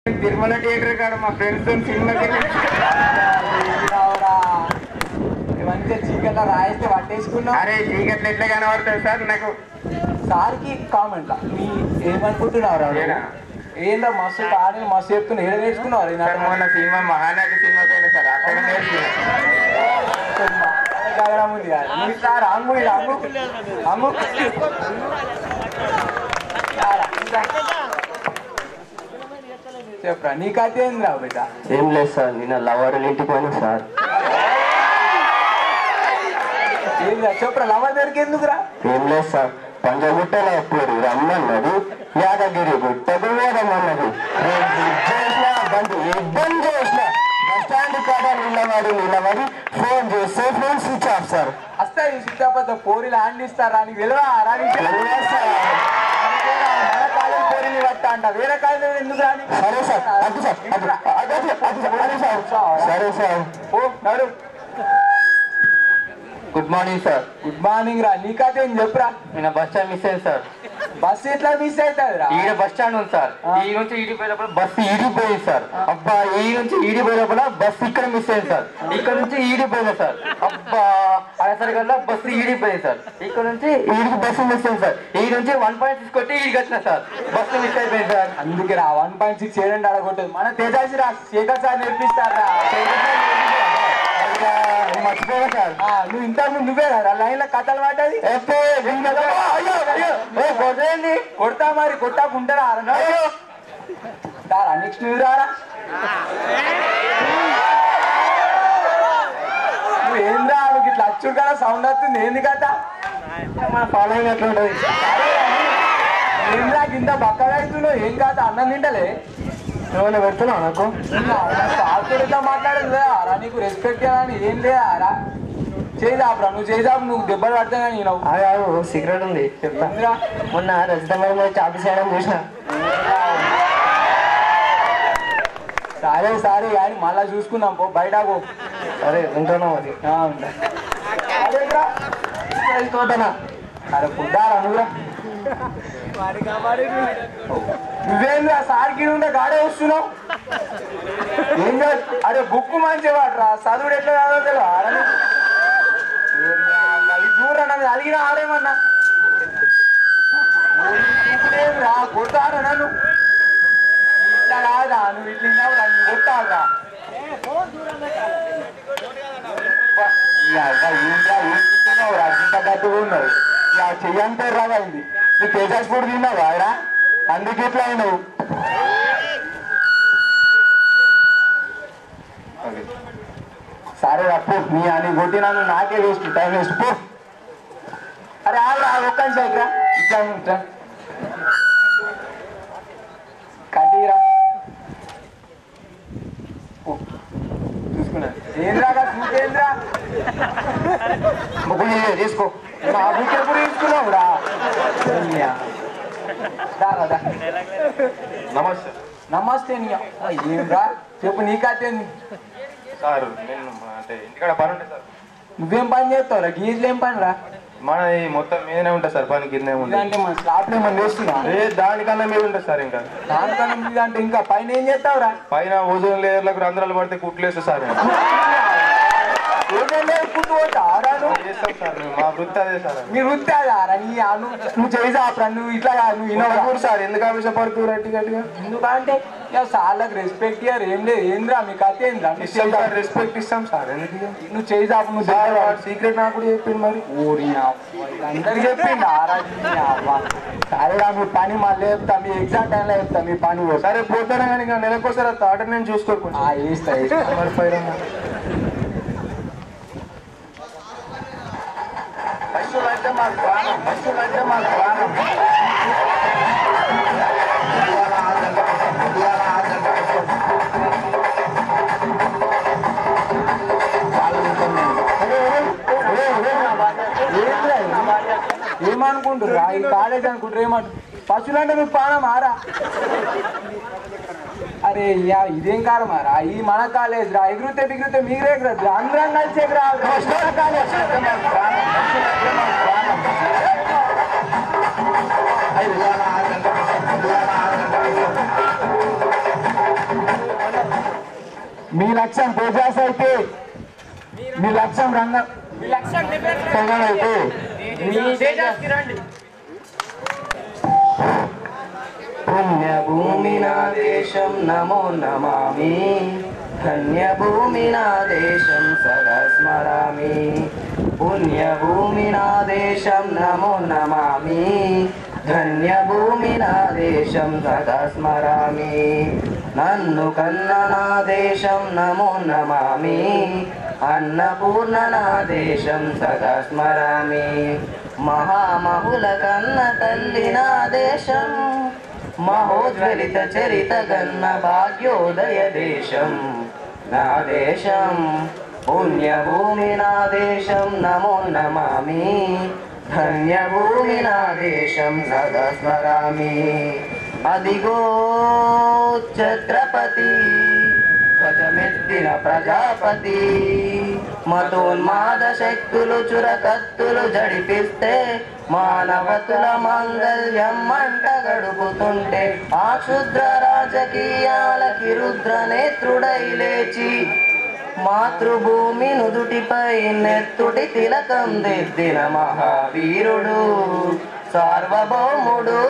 Tirumala theatre కాడ మా friends సినిమాకి రావురా మంచిగా చీకట్లో రాయిస్తే పట్టేసుకున్నాం అరే చీకట్లు ఎట్లా కనబడుతుంది సార్ నాకు సార్కి కామెంట్ మీ ఏమనుకుంటున్నావు ఏనా? ఏందో మస్తు పాడి మస్తు చెప్తున్నా ఏడ నేర్చుకున్నావు రే సార్ మొన్న సినిమా మహానటి సినిమా పోయిన సార్ అక్కడ నేర్చుకున్నా ఉంది కదా నువ్వు ఇట్లా రాంగు రాంగు రాంగు చెప్పరా నీ కథ ఏంది రావు బిడ్డ ఏం లేదు సార్ నిన్న లవర్ ఇంటికి పోయినా సార్ ఏంది రా? చెప్పరా లవర్ దగ్గరికి ఎందుకురా ఏం లేదు సార్ పంజగుట్టల ఎప్పుడు రమ్మన్నది యాదగిరి గుట్టకు పోదామన్నది నేను బుక్ చేసిన బండి యుద్ధం చేసిన బస్ స్టాండ్ కాడ నిలబడి నిలబడి ఫోన్ చేస్తే ఫోన్ స్విచ్ ఆఫ్ సార్ వస్తాయి సీతాపత పోరీలు హ్యాండ్ ఇస్తారా నీకు వెళ్ళరా రాని తెలియదు సార్. మన కాలేజ్ పోరీని పట్టా అంట వేరే కాలేజ్ ఎందుకు రాని సరే సార్ అది సార్ అది అది అది అది సార్ అది సార్ సరే సార్ ఓ నడు good morning sir good morning రా నీ కథ ఏం చెప్పురా నిన్న బస్ స్టాండ్ మిస్ అయింది సార్ బస్ ఎట్లా మిస్ అవుతుంది రా ఈడ బస్ స్టాండ్ ఉంది సార్ ఈ నుంచి ఈడిపోయినప్పుడు బస్సు ఈడిపోయింది సార్ అబ్బా ఈ నుంచి ఈడిపోయినప్పుడు బస్సు ఇక్కడ మిస్ అయింది సార్ ఇక్కడ నుంచి ఈడిపోయింది సార్ అబ్బా అనేసరికల్లా బస్సు ఈడిపోయింది సార్ ఇక్కడ నుంచి ఈడికి బస్సు మిస్ అయింది సార్ ఈ నుంచి వన్ పాయింట్ సిక్స్ కొట్టి ఈడికి వచ్చిన సార్ బస్సు మిస్ అయిపోయింది సార్ అందుకే రా వన్ పాయింట్ సిక్స్ ఏడండి అడగొట్టదు మన తేజాసి రా శేఖర్ సార్ నేర్పిస్తారా మర్చిపోయా సార్ ఆ, నువ్వు ఇంతకు ముందు నువ్వే రా లైన్ లో కథలు పడ్డది ఎప్పే, అయ్యో అయ్యో ఏ, కొట్టేయండి. కొడతా మరి కొట్టాకుంటారా రారా నెక్స్ట్ నువ్వు రారా నువ్వు ఏందా నువ్వు ఇట్లా అచ్చుడు కదా సౌండ్ వస్తుంది ఏంది కదా మన ఫాలోయింగ్ ఎట్లా ఉంటుంది ఏందా కింద బక్కగా అవుతున్నావు ఏం కాదు అన్నం తింటలే ఏమైనా పెడుతున్నావు నాకు సాల్తుడితో మాట్లాడదు రా నీకు రెస్పెక్ట్ అని ఏం లేదా రా చేదాపురా నువ్వు చేదాపు నువ్వు దెబ్బలు పడతా కానీ నువ్వు ఆగు సీక్రెట్ ఉంది చెప్తా ఏందిరా? మొన్న రజితమ్మ చాపి చేయడం చూసిన సరే సరే కానీ మళ్ళా చూసుకుందాం పో బయట పో అరే వింటున్నావు అది ఆ, ఉంటా. అదేంట్రా? తోటనా అరే పొద్దారా నువ్వురా నువ్వేంద్రా సార్కి ఉండే గాడే వస్తున్నావు ఏం కాదు అరే బుక్ మంచివాడు రా చదువుడు ఎట్లా చదవదు తెలియదా? ఆడ నీకు? ఓరి అమ్మ, ఇది చూడరా నన్ను అడిగిన ఆడేమన్నా రా కొడతారా నన్ను ఇట్లా కాదా నువ్వు ఇట్లా ఉన్నావురా నువ్వు కొట్టావురా అబ్బా, ఈ అవ్వ ఏంట్రా ఏం తింటున్నావురా ఇంత గట్టిగా ఉన్నావు ఇలా చెయ్యంటే రాగా ఇది నువ్వు తేజాస్ ఫుడ్ తిన్నావా రా అందుకే ఇట్లా అయినావు సరే అప్పు నీ అని కొట్టినాను నాకే వేస్ట్ టైం వేస్ట్ పో అరే ఆగు ఆగు, ఒక్క నిమిషం ఇక్కడ ఇట్లా ఇట్లా కట్టిరా పో. చూసుకున్నా ఏంద్రా చూసేంద్రా ముగ్గురు ఇయ్యి, తీసుకో మా బుక్ ఎప్పుడు తీసుకున్నావు రా రా రా నమస్తే నమస్తే నీ అమ్మ, ఏం రా చెప్పు నీ కథ ఏంది సార్ నేను అంటే ఇంటికాడ పని ఉంటుంది సార్ నువ్వేం పని చేస్తావు రా గీజులు ఏం పని రా మన ఈ మొత్తం మీదనే ఉంటుంది సార్ పని కిందే ఉంటుంది ఇదంటే మన స్లాబ్లో ఏమన్నా వేస్తున్నా ఏ దానికన్నా మీద ఉంటుంది సార్ ఇంకా దానికన్నా ఇదంటే ఇంకా పైన ఏం చేస్తావు రా పైన ఓజోన్ లేయర్లకు రంధ్రాలు పడితే కుట్లేస్తే సార్ మేము. ఏదైనా పుట్టు పోతారా నువ్వు చేస్తాం సార్ మేము మా వృత్తి అదే సార్ నీ వృత్తి అదా రా నీ అను నువ్వు చేసాపురా నువ్వు ఇట్లా కాదు, నువ్వు ఇనవరా ఇనవకూరు సార్ ఎందుకు ఆవేశపడుతూ గట్టి గట్టిగా ఎందుకంటే ఇక సార్లకు రెస్పెక్ట్ ఇయ్యారు ఏం లేదు ఏంద్రా మీ కథ ఏంద్రా నువ్వు ఇస్తాం చేయి సార్ రెస్పెక్ట్ ఇస్తాం సార్ ఎందుకు ఇయ్యం? నువ్వు చేసాపు నువ్వు సార్ దగ్గర వాడు సీక్రెట్ నాకు కూడా చెప్పింది మరి ఊరి అవ్వ, అందరికి చెప్పిండు సరేరా మీ పని మళ్ళీ చెప్తా మీ ఎగ్జామ్ టైంలో చెప్తా మీ పని కూడా. సరే పోతానే కానీ ఇంకా నెలకోసారి ఆ థాట్ నేను చూసుకోరు కొంచెం ఆ వేస్తా వేస్తా. మరి ఫైర్ అన్న పశువులు అంటే మాకు ప్రాణం పశువులు అంటే మాకు ప్రాణం ఏంద్రా ఇది? ఏమనుకుంటుర్రా ఈ కాలేజ్ అనుకుంటారు ఏమంటు పశువులు అంటే మీకు పానం ఆరా అరే యా ఇదేం కారం రా ఈ మన కాలేజ్ రా ఎగురుతే బిగురితే మీరే ఎగరద్దు అందరం కలిసి ఎగరాలి మన కాలేజ్ మీ లక్ష్యం తేజాస్ అయితే మీ లక్ష్యం రంగ తెగన్ అయితే పుణ్యభూమి నా దేశం నమో నమామి ధన్యభూమి నా దేశం సదా స్మరామి పుణ్యభూమి నా దేశం నమో నమామి ధన్యభూమి నా దేశం సదా స్మరామి నన్ను కన్న నా దేశం నమో నమామి అన్నపూర్ణ నా దేశం సదా స్మరామి మహామహుల కన్న తల్లి నా దేశం మహోజ్వలిత చరిత గన్న భాగ్యోదయ దేశం నా దేశం పుణ్యభూమి నా దేశం నమో నమామి ధన్యభూమి నా దేశం సదా స్మరామి అదిగో ఛత్రపతి ధ్వజమెత్తిన ప్రజాపతి మతోన్మాద శక్తులు చురకత్తులు జడిపిస్తే మానవతుల మంగళ్యం మంట గడుపుతుంటే ఆ క్షుద్ర రాజకీయాలకి రుద్ర నేత్రుడై లేచి మాతృభూమి నుదుటిపై నెత్తుటి తిలకం దిద్దిన మహావీరుడు సార్వభౌముడు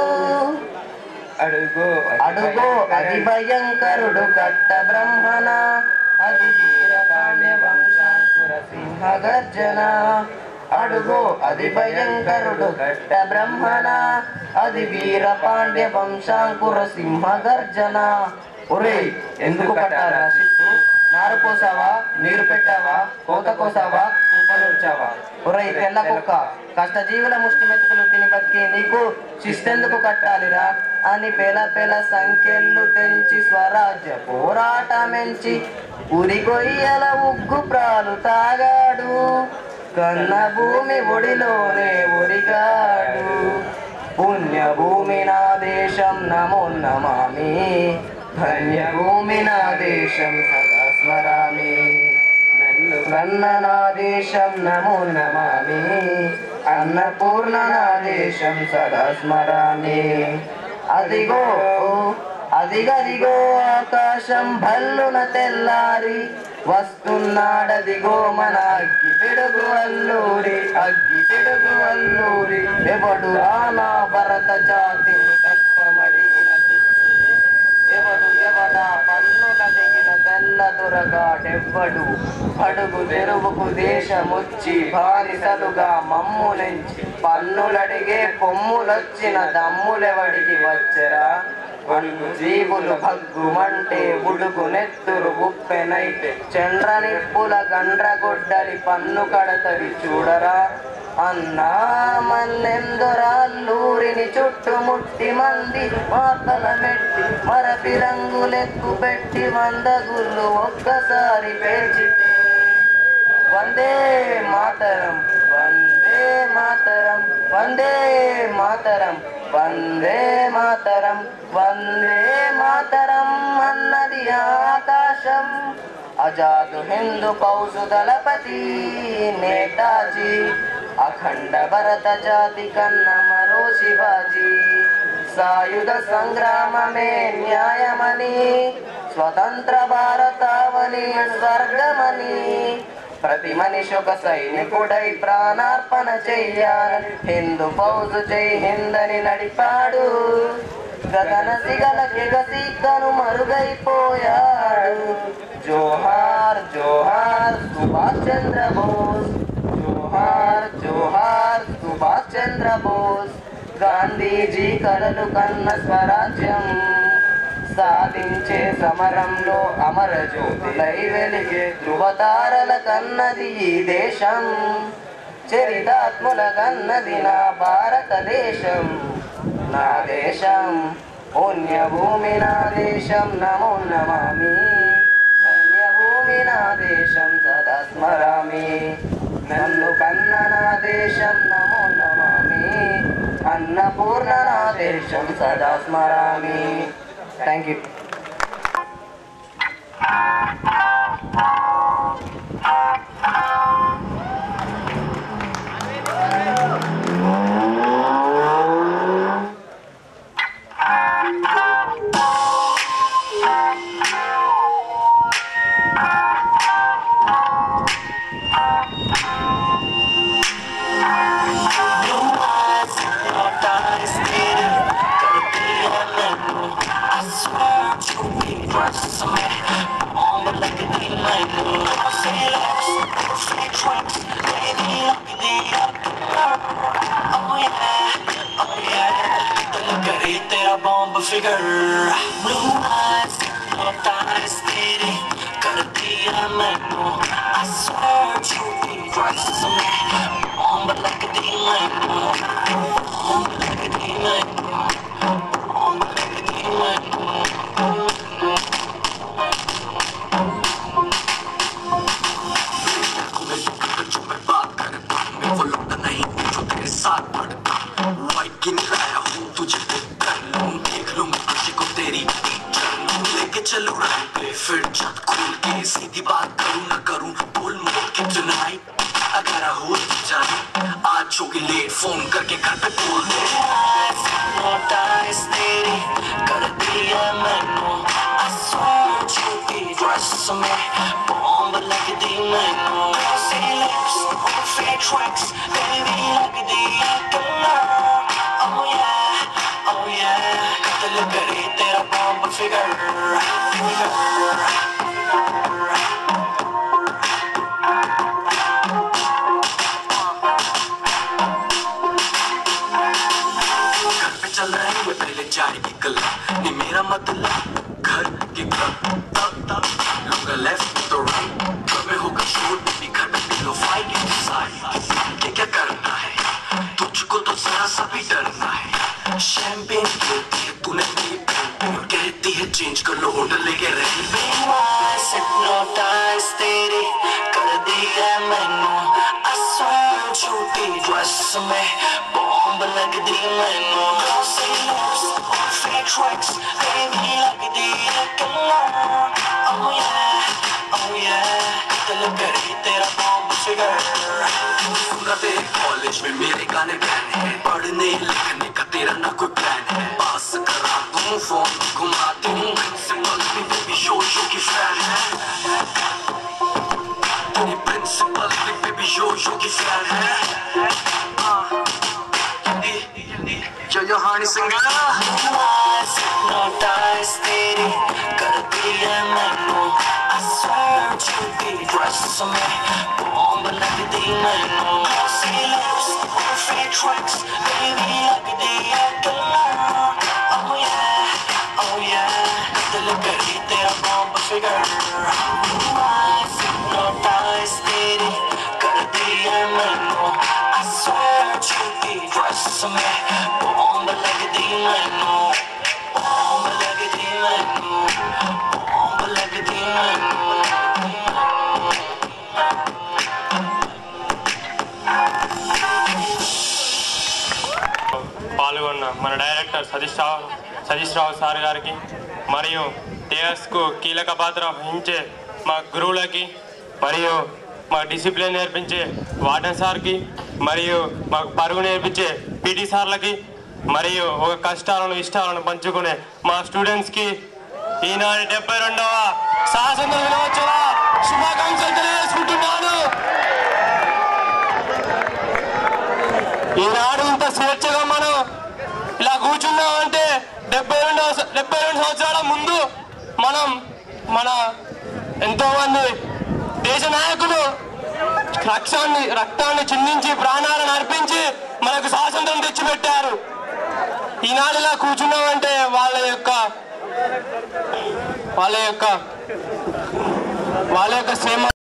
అడుగో అడుగో అది భయంకరుడు కట్ట బ్రహ్మణ అది వీర పాండ్య వంశాంకుర సింహ గర్జన అడుగో అది భయంకరుడు కట్ట బ్రహ్మణ అది వీర పాండ్య వంశాంకుర సింహ గర్జన ఒరే ఎందుకు కట్టారా శిస్తు నారు పోసావా నీరు పెట్టావా కోత కోసావా కుప్పనుర్చావా ఒరే తెల్ల కుక్క కష్టజీవుల ముష్టి మెతుకులు తిని బతికి నీకు శిస్తెందుకు కట్టాలిరా అని పెల పెల సంఖ్యలు తెంచి స్వరాజ్య పోరాటమెంచి ఉరిగొయ్యల ఉగ్గు ప్రాలు తాగాడు కన్న భూమి ఒడిలోనే ఒరిగాడు పుణ్యభూమి నా దేశం నమో నమామి ధన్యభూమి నా దేశం సదా స్మరామి నన్ను కన్న నా దేశం నమో నమామి అన్నపూర్ణ నా దేశం సదా స్మరామి అదిగో అదిగదిగో ఆకాశం భల్లున తెల్లారి వస్తున్నాడదిగో మన అగ్గి పిడుగు అల్లూరి అగ్గి పిడుగు అల్లూరి ఎవడు రానా భరత జాతిని తప్పమడిగినది ఎవడు ఎవడా పన్నుల దిగిన తెల్ల దొరగాడెవ్వడు అడుగు తెరువుకు దేశముచ్చి బానిసలుగా మమ్ములెంచి పన్నులడిగే కొమ్ములొచ్చిన దమ్ములెవడికి వచ్చెరా అడుగు జీవులు భగ్గుమంటే ఉడుకు నెత్తురు ఉప్పెనైతే చండ్ర నిప్పుల గండ్రగొడ్డలి పన్ను కడతది చూడరా అన్నా మల్లెందొరాల్లూరిని చుట్టుముట్టి మంది వార్తల మెట్టి మరపి రంగులెక్కు పెట్టి వంద గుళ్ళు ఒక్కసారి పేర్చితే వందే మాతరం వందే మాతరం వందే మాతరం వందే మాతరం వందే మాతరం అన్నది ఆకాశం అజాదు హిందూ కౌసు దళపతి నేతాజీ అఖండ భరత జాతి కన్న మరో శివాజీ సాయుధ సంగ్రామమే న్యాయమని స్వతంత్ర భారతావని స్వర్గమని ప్రతి మనిషి ఒక సైనికుడై ప్రాణార్పణ చెయ్యాలని హిందూ ఫౌజు జై హిందని నడిపాడు గగన సిగల కెగసిగ్గను మరుగైపోయాడు జోహార్ జోహార్ సుభాష్ చంద్ర బోస్ జోహార్ జోహార్ సుభాష్ చంద్ర బోస్ గాంధీజీ కలలు కన్న స్వరాజ్యం సాధించే సమరంలో అమర జ్యోతిలై వెలిగే ధృవతారల కన్నది ఈ దేశం చరితాత్ముల కన్నది నా భారతదేశం నా దేశం పుణ్యభూమి నా దేశం నమో నమామి ధన్యభూమి నా దేశం సదా స్మరామి నన్ను కన్న నా దేశం నమో నమామి అన్నపూర్ణ నా దేశం సదా స్మరామి thank you dress me. On the like it in my room. Say lips, say tricks, baby, look at the Oh yeah, oh yeah. दिल करे तेरा bomb figure Blue eyes, no eyes तेरी कर दिया मैनू I swear झूठी dress me. Bomb लगदी मैनू Bomb लगदी मैनू Bomb लगदी मैनू जो मैं बात करता मैं वो लौटा नहीं हूँ जो तेरे साथ पढ़ता वाइट की नहीं लाया हूँ तुझे पिक कर लूँ देख लूँ मैं खुशी को तेरी टीचर लूँ लेके चलूँ राह पे फिर छत खोल के सीधी बात करूँ ना करूँ बोल मोड़ के tonight अगर हो जाए आज होगी लेट फोन करके घर पे बोल दे तेरी कर दिया मैनू I swear झूठी ड्रेस में बॉम्ब लगदी मैनू Say lips on fake tracks baby लगदी colour Oh yeah, oh yeah कत्ल करे तेरा बॉम्ब फिगर घर पे चल रहे हुए पहले चाय की कला नहीं मेरा मतलब घर की क्लब तब तब लूंगा लेफ्ट तो राइट घर में होगा शोर बेबी घर पे पिलो फाइट साइड ये क्या करना है तुझको तो जरा सा भी डरना है शैंपेन गिरती है तूने मेरी पेंटिंग कहती है चेंज कर लो होटल लेके रही हिप्नोटाइज तेरी कर दी है मैनू I swear झूठी ड्रेस में बॉम्ब लगदी मैनू Say lips on fake tracks baby लगदी है colour Oh yeah, oh yeah दिल करे तेरा बॉम्ब फिगर सुना तेरे कॉलेज में मेरे गाने बैन है पढ़ने लिखने का तेरा ना कोई प्लान है पास करा दूं फोन घुमाती हूँ प्रिंसिपल भी बेबी शो शो की फैन है तेरी प्रिंसिपल भी बेबी शो शो की फैन है जो यो हानी सिंगर hypnotize तेरी कर दिया मैनू I swear झूठी ड्रेस में बॉम्ब लगदी मैनू Say lips on fake tracks baby लगदी है colour Oh yeah, oh yeah दिल करी तेरा बॉम्ब फिगर hypnotize तेरी कर दिया मैनू I swear झूठी ड्रेस में बॉम्ब लगदी मैनू बॉम्ब लगदी मैनू बॉम्ब लगदी मैनू పాల్గొన్న మన డైరెక్టర్ సతీష్ రావు సతీష్ రావు సార్ గారికి మరియు టీఎస్కు కీలక పాత్ర వహించే మా గురువులకి మరియు మా డిసిప్లిన్ నేర్పించే వార్డెన్ సార్కి మరియు మాకు పరుగు నేర్పించే పీటీ సార్లకి మరియు ఒక కష్టాలను ఇష్టాలను పంచుకునే మా స్టూడెంట్స్కి ఈనాడు డెబ్బై రెండవ స్వాతంత్ర దినోత్సవ శుభాకాంక్షలు తెలియజేసుకుంటున్నాను ఈనాడు ఇంత స్వేచ్ఛగా మనం ఇలా కూర్చున్నామంటే డెబ్బై రెండు డెబ్బై రెండు సంవత్సరాల ముందు మనం మన ఎంతో మంది దేశ నాయకులు రక్తాన్ని రక్తాన్ని చిందించి ప్రాణాలను అర్పించి మనకు స్వాతంత్రం తెచ్చిపెట్టారు ఈనాడు ఇలా కూర్చున్నామంటే వాళ్ళ యొక్క వాళ్ళ యొక్క వాళ్ళ యొక్క శ్రమ